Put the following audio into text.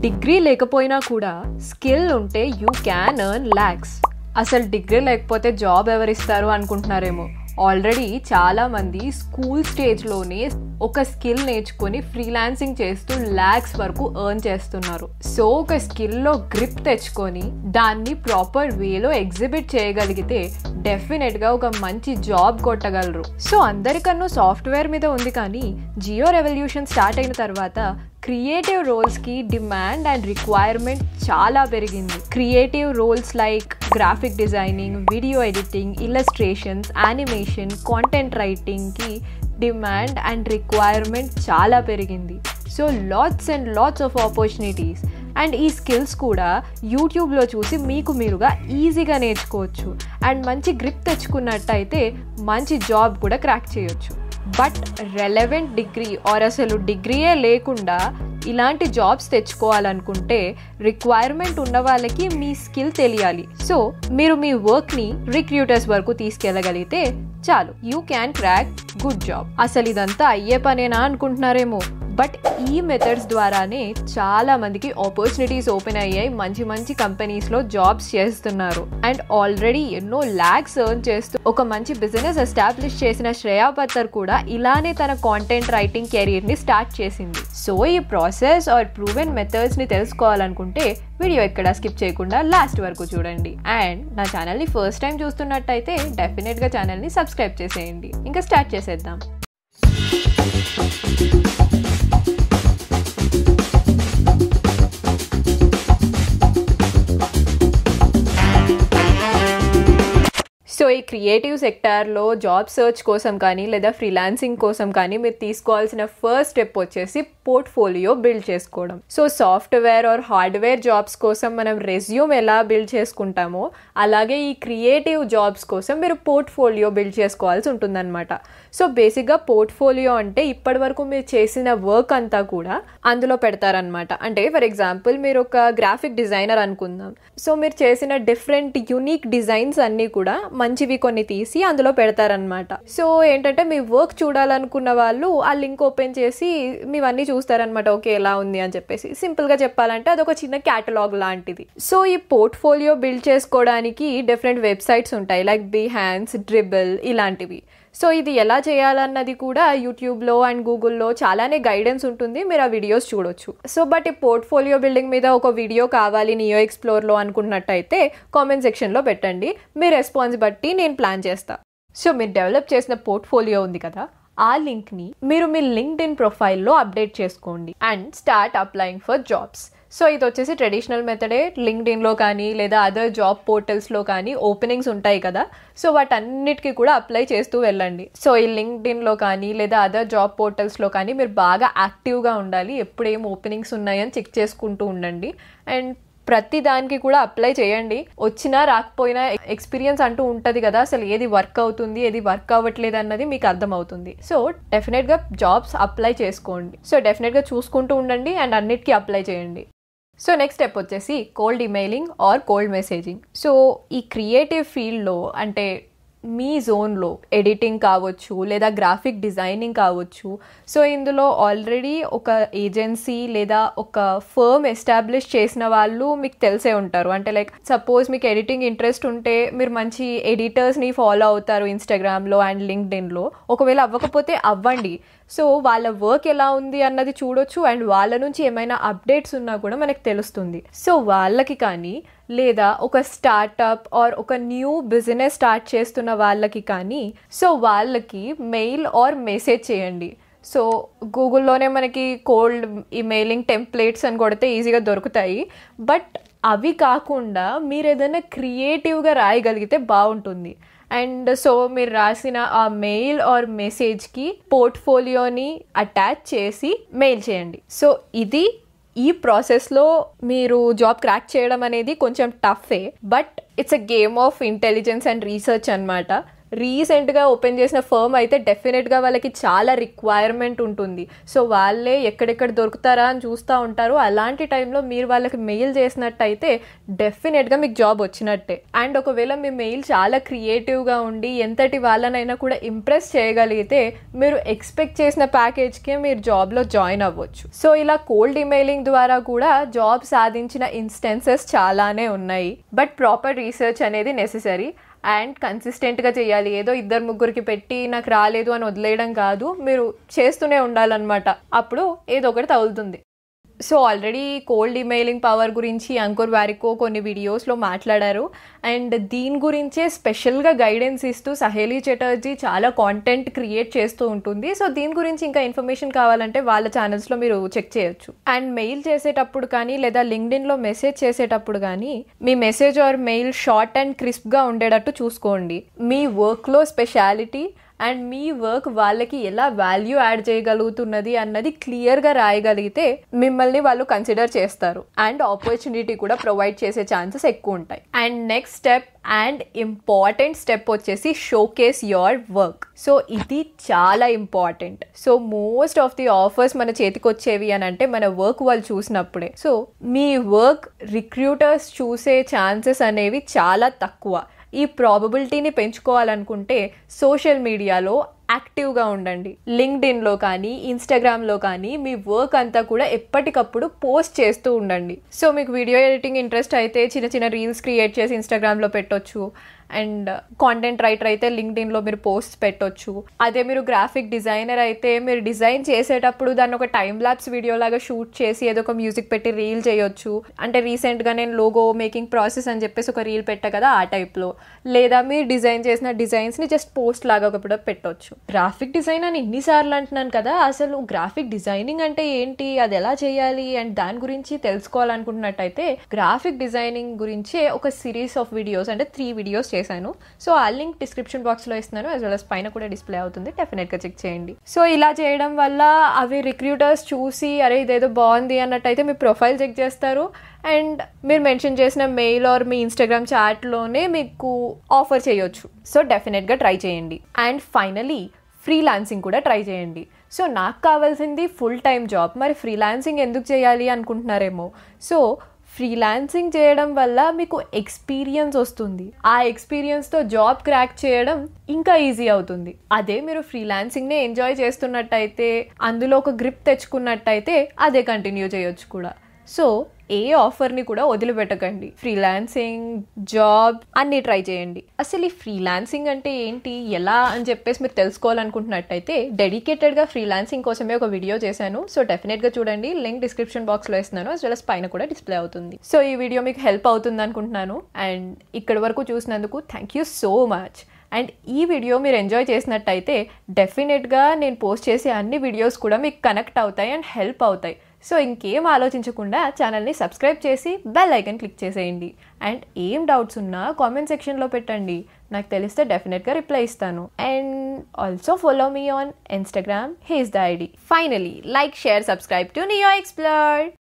degree లేకపోయినా కూడా skill ఉంటే యూ క్యాన్ ఎర్న్ ల్యాక్స్ అసలు డిగ్రీ లేకపోతే జాబ్ ఎవరిస్తారు అనుకుంటున్నారేమో ఆల్రెడీ చాలా మంది స్కూల్ స్టేజ్లోనే ఒక స్కిల్ నేర్చుకొని ఫ్రీలాన్సింగ్ చేస్తూ ల్యాక్స్ వరకు ఎర్న్ చేస్తున్నారు సో ఒక స్కిల్లో గ్రిప్ తెచ్చుకొని దాన్ని ప్రాపర్ వేలో ఎగ్జిబిట్ చేయగలిగితే డెఫినెట్గా ఒక మంచి జాబ్ కొట్టగలరు సో అందరికన్నా సాఫ్ట్వేర్ మీద ఉంది కానీ జియో రెవల్యూషన్ స్టార్ట్ అయిన తర్వాత క్రియేటివ్ రోల్స్కి డిమాండ్ అండ్ రిక్వైర్మెంట్ చాలా పెరిగింది creative roles like graphic designing video editing illustrations animation content రైటింగ్కి డిమాండ్ అండ్ రిక్వైర్మెంట్ చాలా పెరిగింది so lots and lots of opportunities and ఈ స్కిల్స్ కూడా యూట్యూబ్లో చూసి మీకు మీరుగా ఈజీగా నేర్చుకోవచ్చు అండ్ మంచి గ్రిప్ తెచ్చుకున్నట్టయితే మంచి జాబ్ కూడా క్రాక్ చేయొచ్చు బట్ రెలవెంట్ డిగ్రీ ఆర్ అసలు డిగ్రీయే లేకుండా ఇలాంటి జాబ్స్ తెచ్చుకోవాలనుకుంటే రిక్వైర్మెంట్ ఉన్న వాళ్ళకి మీ స్కిల్ తెలియాలి సో మీరు మీ వర్క్ని రిక్రూటర్స్ వరకు తీసుకెళ్ళగలిగితే చాలు you can crack good job అసలు ఇదంతా అయ్యే పనేనా అనుకుంటున్నారేమో బట్ ఈ మెథడ్స్ ద్వారానే చాలా మందికి ఆపర్చునిటీస్ ఓపెన్ అయ్యాయి మంచి మంచి కంపెనీస్లో జాబ్స్ చేస్తున్నారు అండ్ ఆల్రెడీ ఎన్నో ల్యాక్స్ ఎర్న్ చేస్తూ ఒక మంచి బిజినెస్ ఎస్టాబ్లిష్ చేసిన శ్రేయా పత్తర్ కూడా ఇలానే తన కాంటెంట్ రైటింగ్ కెరీర్ని స్టార్ట్ చేసింది సో ఈ ప్రాసెస్ ఆర్ ప్రూవెన్ మెథడ్స్ని తెలుసుకోవాలనుకుంటే వీడియో ఎక్కడ స్కిప్ చేయకుండా లాస్ట్ వరకు చూడండి అండ్ నా ఛానల్ని ఫస్ట్ టైం చూస్తున్నట్టయితే డెఫినెట్గా ఛానల్ని సబ్స్క్రైబ్ చేసేయండి ఇంకా స్టార్ట్ చేసేద్దాం సో ఈ క్రియేటివ్ సెక్టార్లో జాబ్ సర్చ్ కోసం కానీ లేదా ఫ్రీలాన్సింగ్ కోసం కానీ మీరు తీసుకోవాల్సిన ఫస్ట్ స్టెప్ వచ్చేసి పోర్ట్ఫోలియో బిల్డ్ చేసుకోవడం so software or hardware jobs కోసం మనం రెజ్యూమ్ ఎలా బిల్డ్ చేసుకుంటామో అలాగే ఈ క్రియేటివ్ జాబ్స్ కోసం మీరు పోర్ట్ఫోలియో బిల్డ్ చేసుకోవాల్సి ఉంటుందన్నమాట సో బేసిక్గా పోర్ట్ఫోలియో అంటే ఇప్పటి వరకు మీరు చేసిన వర్క్ అంతా కూడా అందులో పెడతారనమాట అంటే ఫర్ ఎగ్జాంపుల్ మీరు ఒక గ్రాఫిక్ డిజైనర్ అనుకుందాం సో మీరు చేసిన డిఫరెంట్ యునిక్ డిజైన్స్ అన్నీ కూడా మంచివి కొన్ని తీసి అందులో పెడతారనమాట సో ఏంటంటే మీ వర్క్ చూడాలనుకున్న వాళ్ళు ఆ లింక్ ఓపెన్ చేసి మీవన్నీ చూస్తారనమాట ఓకే ఎలా ఉంది అని చెప్పేసి సింపుల్గా చెప్పాలంటే అదొక చిన్న క్యాటలాగ్ లాంటిది సో ఈ పోర్ట్ఫోలియో బిల్డ్ చేసుకోవడానికి డిఫరెంట్ వెబ్సైట్స్ ఉంటాయి లైక్ బిహాన్స్ డ్రిబుల్ ఇలాంటివి సో ఇది ఎలా చేయాలన్నది కూడా యూట్యూబ్లో అండ్ గూగుల్లో చాలానే గైడెన్స్ ఉంటుంది మీరు ఆ వీడియోస్ చూడొచ్చు సో బట్ ఈ పోర్ట్ఫోలియో బిల్డింగ్ మీద ఒక వీడియో కావాలి నియో ఎక్స్ప్లోర్లో అనుకున్నట్టయితే కామెంట్ సెక్షన్లో పెట్టండి మీ రెస్పాన్స్ బట్టి నేను ప్లాన్ చేస్తా సో మీరు డెవలప్ చేసిన పోర్ట్ఫోలియో ఉంది కదా ఆ లింక్ని మీరు మీ లింక్డ్ ఇన్ ప్రొఫైల్లో అప్డేట్ చేసుకోండి and start applying for jobs so ఇది వచ్చేసి ట్రెడిషనల్ మెథడే లింక్డ్ ఇన్లో కానీ లేదా అదర్ జాబ్ పోర్టల్స్లో కానీ ఓపెనింగ్స్ ఉంటాయి కదా సో వాటన్నిటికీ కూడా అప్లై చేస్తూ వెళ్ళండి సో ఈ లింక్డ్ ఇన్లో కానీ లేదా అదర్ జాబ్ పోర్టల్స్లో కానీ మీరు బాగా యాక్టివ్గా ఉండాలి ఎప్పుడు ఏం ఓపెనింగ్స్ ఉన్నాయని చెక్ చేసుకుంటూ ఉండండి అండ్ ప్రతి దానికి కూడా అప్లై చేయండి వచ్చినా రాకపోయినా ఎక్స్పీరియన్స్ అంటూ ఉంటుంది కదా అసలు ఏది వర్క్ అవుతుంది ఏది వర్క్ అవ్వట్లేదు అన్నది మీకు అర్థమవుతుంది సో డెఫినెట్గా జాబ్స్ అప్లై చేసుకోండి సో డెఫినెట్గా చూసుకుంటూ ఉండండి అండ్ అన్నిటికీ అప్లై చేయండి సో నెక్స్ట్ స్టెప్ వచ్చేసి cold emailing or cold messaging so ఈ క్రియేటివ్ ఫీల్డ్లో అంటే మీ జోన్లో ఎడిటింగ్ కావచ్చు లేదా గ్రాఫిక్ డిజైనింగ్ కావచ్చు సో ఇందులో ఆల్రెడీ ఒక ఏజెన్సీ లేదా ఒక ఫర్మ్ ఎస్టాబ్లిష్ చేసిన వాళ్ళు మీకు తెలిసే ఉంటారు అంటే లైక్ సపోజ్ మీకు ఎడిటింగ్ ఇంట్రెస్ట్ ఉంటే మీరు మంచి ఎడిటర్స్ని ఫాలో అవుతారు ఇన్స్టాగ్రామ్లో అండ్ లింక్డ్ ఇన్లో ఒకవేళ అవ్వకపోతే అవ్వండి సో వాళ్ళ వర్క్ ఎలా ఉంది అన్నది చూడొచ్చు అండ్ వాళ్ళ నుంచి ఏమైనా అప్డేట్స్ ఉన్నా కూడా మనకు తెలుస్తుంది సో వాళ్ళకి కానీ లేదా ఒక స్టార్టప్ ఆర్ ఒక న్యూ బిజినెస్ స్టార్ట్ చేస్తున్న వాళ్ళకి కానీ సో వాళ్ళకి మెయిల్ ఆర్ మెసేజ్ చేయండి సో గూగుల్లోనే మనకి కోల్డ్ ఈమెయిలింగ్ టెంప్లెట్స్ అని కొడితే ఈజీగా దొరుకుతాయి బట్ అవి కాకుండా మీరు ఏదైనా క్రియేటివ్గా రాయగలిగితే బాగుంటుంది అండ్ సో మీరు రాసిన ఆ మెయిల్ ఆర్ మెసేజ్కి పోర్ట్ఫోలియోని అటాచ్ చేసి మెయిల్ చేయండి సో ఇది ఈ ప్రాసెస్లో మీరు జాబ్ క్రాక్ చేయడం అనేది కొంచెం టఫే but it's a game of intelligence and research అనమాట రీసెంట్గా ఓపెన్ చేసిన ఫర్మ్ అయితే డెఫినెట్గా వాళ్ళకి చాలా రిక్వైర్మెంట్ ఉంటుంది సో వాళ్ళే ఎక్కడెక్కడ దొరుకుతారా అని చూస్తూ ఉంటారు అలాంటి టైంలో మీరు వాళ్ళకి మెయిల్ చేసినట్టయితే డెఫినెట్గా మీకు జాబ్ వచ్చినట్టే అండ్ ఒకవేళ మీ మెయిల్ చాలా క్రియేటివ్గా ఉండి ఎంతటి వాళ్ళనైనా కూడా ఇంప్రెస్ చేయగలిగితే మీరు ఎక్స్పెక్ట్ చేసిన ప్యాకేజ్కే మీరు జాబ్లో జాయిన్ అవ్వచ్చు సో ఇలా కోల్డ్ ఈమెయిలింగ్ ద్వారా కూడా జాబ్ సాధించిన ఇన్స్టెన్సెస్ చాలానే ఉన్నాయి బట్ ప్రాపర్ రీసెర్చ్ అనేది నెససరీ అండ్ కన్సిస్టెంట్గా చేయాలి ఏదో ఇద్దరు ముగ్గురికి పెట్టి నాకు రాలేదు అని వదిలేయడం కాదు మీరు చేస్తూనే ఉండాలన్నమాట అప్పుడు ఏదో ఒకటి తగులుతుంది so already cold emailing power గురించి అంకుర్ వారికో కొన్ని వీడియోస్లో మాట్లాడారు అండ్ దీని గురించే స్పెషల్గా గైడెన్స్ ఇస్తూ సహేలీ చటర్జీ చాలా కాంటెంట్ క్రియేట్ చేస్తూ ఉంటుంది సో దీని గురించి ఇంకా ఇన్ఫర్మేషన్ కావాలంటే వాళ్ళ ఛానల్స్లో మీరు చెక్ చేయొచ్చు అండ్ మెయిల్ చేసేటప్పుడు కానీ లేదా లింక్డ్ఇన్లో మెసేజ్ చేసేటప్పుడు కానీ మీ message or mail short and క్రిస్ప్గా ఉండేటట్టు చూసుకోండి మీ వర్క్లో స్పెషాలిటీ అండ్ మీ వర్క్ వాళ్ళకి ఎలా వాల్యూ యాడ్ చేయగలుగుతున్నది అన్నది క్లియర్గా రాయగలిగితే మిమ్మల్ని వాళ్ళు కన్సిడర్ చేస్తారు అండ్ ఆపర్చునిటీ కూడా ప్రొవైడ్ చేసే ఛాన్సెస్ ఎక్కువ ఉంటాయి and next step and important step వచ్చేసి షోకేస్ యువర్ వర్క్ సో ఇది చాలా important so most of the offers మన చేతికి వచ్చేవి అని అంటే మన వర్క్ వాళ్ళు చూసినప్పుడే సో మీ వర్క్ రిక్రూటర్స్ చూసే ఛాన్సెస్ అనేవి చాలా తక్కువ ఈ ప్రాబబిలిటీని పెంచుకోవాలనుకుంటే సోషల్ మీడియాలో యాక్టివ్గా ఉండండి లింక్డ్ఇన్లో కానీ ఇన్స్టాగ్రామ్లో కానీ మీ వర్క్ అంతా కూడా ఎప్పటికప్పుడు పోస్ట్ చేస్తూ ఉండండి సో మీకు వీడియో ఎడిటింగ్ ఇంట్రెస్ట్ అయితే చిన్న చిన్న రీల్స్ క్రియేట్ చేసి ఇన్స్టాగ్రామ్లో పెట్టొచ్చు అండ్ కాంటెంట్ రైటర్ అయితే లింక్డ్ఇన్లో మీరు పోస్ట్ పెట్టొచ్చు అదే మీరు గ్రాఫిక్ డిజైనర్ అయితే మీరు డిజైన్ చేసేటప్పుడు దాన్ని ఒక టైం ల్యాబ్స్ వీడియో లాగా షూట్ చేసి ఏదో ఒక మ్యూజిక్ పెట్టి రీల్ చేయొచ్చు అంటే రీసెంట్గా నేను లోగో మేకింగ్ ప్రాసెస్ అని చెప్పేసి ఒక రీల్ పెట్టా కదా ఆ టైప్లో లేదా మీరు డిజైన్ చేసిన డిజైన్స్ని జస్ట్ పోస్ట్ లాగా కూడా పెట్టొచ్చు గ్రాఫిక్ డిజైన్ అని ఎన్నిసార్లు అంటున్నాను కదా అసలు గ్రాఫిక్ డిజైనింగ్ అంటే ఏంటి అది ఎలా చేయాలి అండ్ దాని గురించి తెలుసుకోవాలనుకుంటున్నట్టయితే గ్రాఫిక్ డిజైనింగ్ గురించే ఒక సిరీస్ ఆఫ్ వీడియోస్ అంటే త్రీ వీడియోస్ చేశాను సో ఆ లింక్ డిస్క్రిప్షన్ బాక్స్లో ఇస్తున్నాను యాజ్ వెల్ అస్ పైన కూడా డిస్ప్లే అవుతుంది డెఫినెట్గా చెక్ చేయండి సో ఇలా చేయడం వల్ల అవి రిక్రూటర్స్ చూసి అరే ఇదేదో బాగుంది అన్నట్టయితే మీ ప్రొఫైల్ చెక్ చేస్తారు అండ్ మీరు మెన్షన్ చేసిన మెయిల్ ఆర్ మీ ఇన్స్టాగ్రామ్ చాట్లోనే మీకు ఆఫర్ చేయొచ్చు సో డెఫినెట్గా ట్రై చేయండి అండ్ ఫైనలీ ఫ్రీలాన్సింగ్ కూడా ట్రై చేయండి సో నాకు కావాల్సింది ఫుల్ టైం జాబ్ మరి ఫ్రీలాన్సింగ్ ఎందుకు చేయాలి అనుకుంటున్నారేమో సో ఫ్రీలాన్సింగ్ చేయడం వల్ల మీకు ఎక్స్పీరియన్స్ వస్తుంది ఆ ఎక్స్పీరియన్స్తో జాబ్ క్రాక్ చేయడం ఇంకా ఈజీ అవుతుంది అదే మీరు ఫ్రీలాన్సింగ్ని ఎంజాయ్ చేస్తున్నట్టయితే అందులో ఒక గ్రిప్ తెచ్చుకున్నట్టయితే అదే కంటిన్యూ చేయొచ్చు కూడా సో ఏ ఆఫర్ని కూడా వదిలిపెట్టకండి ఫ్రీలాన్సింగ్ జాబ్ అన్ని ట్రై చేయండి అసలు ఈ ఫ్రీలాన్సింగ్ అంటే ఏంటి ఎలా అని చెప్పేసి మీరు తెలుసుకోవాలనుకుంటున్నట్టయితే డెడికేటెడ్గా ఫ్రీలాన్సింగ్ కోసమే ఒక వీడియో చేశాను సో డెఫినెట్గా చూడండి లింక్ డిస్క్రిప్షన్ బాక్స్లో ఇస్తున్నాను అస్ వెల్ అస్ పైన కూడా డిస్ప్లే అవుతుంది సో ఈ వీడియో మీకు హెల్ప్ అవుతుంది అనుకుంటున్నాను అండ్ ఇక్కడి వరకు చూసినందుకు thank you so much and ఈ వీడియో మీరు ఎంజాయ్ చేసినట్టయితే డెఫినెట్గా నేను పోస్ట్ చేసే అన్ని వీడియోస్ కూడా మీకు కనెక్ట్ అవుతాయి అండ్ హెల్ప్ అవుతాయి సో ఇంకేం ఆలోచించకుండా ఛానల్ని సబ్స్క్రైబ్ చేసి బెల్ ఐకన్ క్లిక్ చేసేయండి అండ్ ఏం డౌట్స్ ఉన్నా కామెంట్ సెక్షన్లో పెట్టండి నాకు తెలిస్తే డెఫినెట్గా రిప్లై ఇస్తాను and also follow me on Instagram here's the ID finally like share subscribe to Neo explore